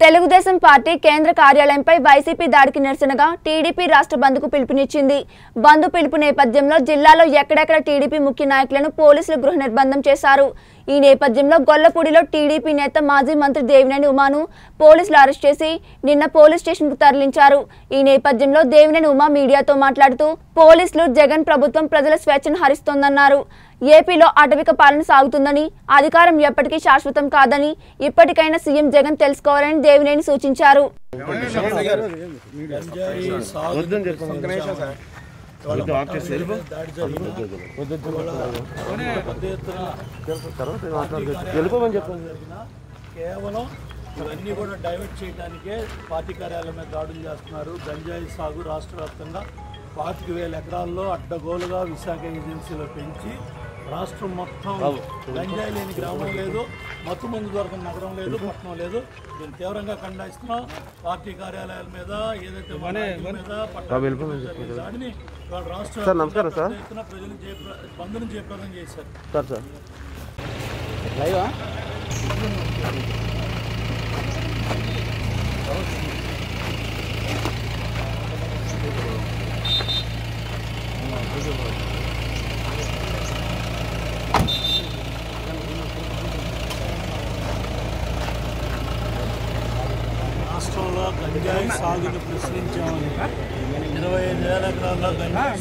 Telugu Desam party కేంద్ర కార్యాలయంపై YCP దాడికి నిరసనగా టీడీపీ రాష్ట్ర బంద్కు పిలుపునిచ్చింది బంద్ పిలుపు నేపథ్యంలో జిల్లాలో ఎక్కడెక్కడ టీడీపీ ముఖ్య నాయకులను పోలీసులు గృహ నిర్బంధం చేశారు ఈ నేపథ్యంలో గొల్లపూడిలో టీడీపీ నేత మాజీ మంత్రి దేవినేని ఉమాను పోలీసులు అరెస్ట్ చేసి నిన్న పోలీస్ స్టేషన్కు తరలించారు ఈ నేపథ్యంలో దేవినేని ఉమా మీడియాతో మాట్లాడుతూ పోలీసులు జగన్ ప్రభుత్వం ప్రజల స్వేచ్ఛను హరిస్తోందన్నారు ఏపీలో అటవిక పాలన సాగుతుందని అధికారం ఎప్పటికీ శాశ్వతం కాదని ఇప్పటికైనా సీఎం జగన్ తెలుసుకోవాలని దేవినేని సూచించారు వెళ్ళిపోమని చెప్పండి కేవలం ఇవన్నీ కూడా డైవర్ట్ చేయడానికే పార్టీ కార్యాలయం మీద దాడులు చేస్తున్నారు గంజాయి సాగు రాష్ట్ర వ్యాప్తంగా పాతిక వేల ఎకరాల్లో అడ్డగోలుగా విశాఖ ఏజెన్సీలో పెంచి రాష్ట్రం మొత్తం గంజాయి లేని గ్రామం లేదు మత్తు మందు దొరకని నగరం లేదు పట్టణం లేదు దీన్ని తీవ్రంగా ఖండిస్తున్నాం పార్టీ కార్యాలయాల మీద ఏదైతే మన నాయకుల మీద పట్టాల మీద జరిగిన దాడిని ఇవాళ రాష్ట్ర సార్, నమస్కారం సార్. పెద్ద ఎత్తున ప్రజలు జయప్ర బంధును జయప్రదం చేశారు సార్ సార్ రాష్ట్రంలో గంజాయి సాగును ప్రశ్నించామని ఇరవై ఐదు వేల ఎకరాల్లో గంజాయి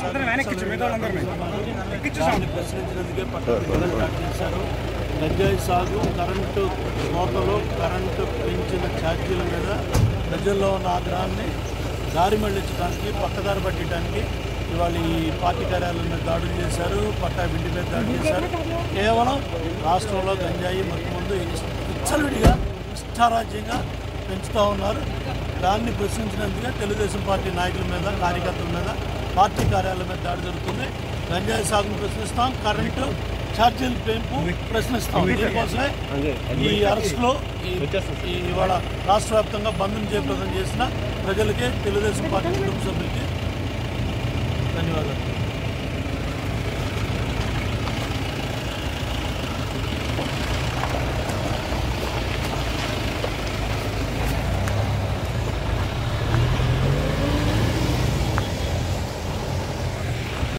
సాగుని ప్రశ్నించినందుకే పట్టణ స్టార్ట్ చేశారు గంజాయి సాగు కరెంటు కోతలు కరెంటు పెంచిన ఛార్జీల మీద ప్రజల్లో ఉన్న ఆగ్రహాన్ని దారి మళ్లించడానికి పక్కదారి పట్టడానికి ఇవాళ ఈ పార్టీ కార్యాలయం మీద దాడులు చేశారు పట్టా బిండి మీద దాడి చేశారు కేవలం రాష్ట్రంలో గంజాయి మత్తు ముందు విచ్చలవిడిగా ఇష్టారాజ్యంగా పెంచుతూ ఉన్నారు దాన్ని ప్రశ్నించినందుకే తెలుగుదేశం పార్టీ నాయకుల మీద కార్యకర్తల మీద పార్టీ కార్యాలయం మీద దాడి జరుగుతుంది గంజాయి సాగును ప్రశ్నిస్తాం కరెంటు ఛార్జీల పెంపు ప్రశ్నిస్తాం దీనికోసమే ఈ అరెస్టులో ఈ ఈ ఇవాళ రాష్ట్ర వ్యాప్తంగా బంద్ను జయప్రదం చేసిన ప్రజలకి తెలుగుదేశం పార్టీ కుటుంబ సభ్యులకి ధన్యవాదాలు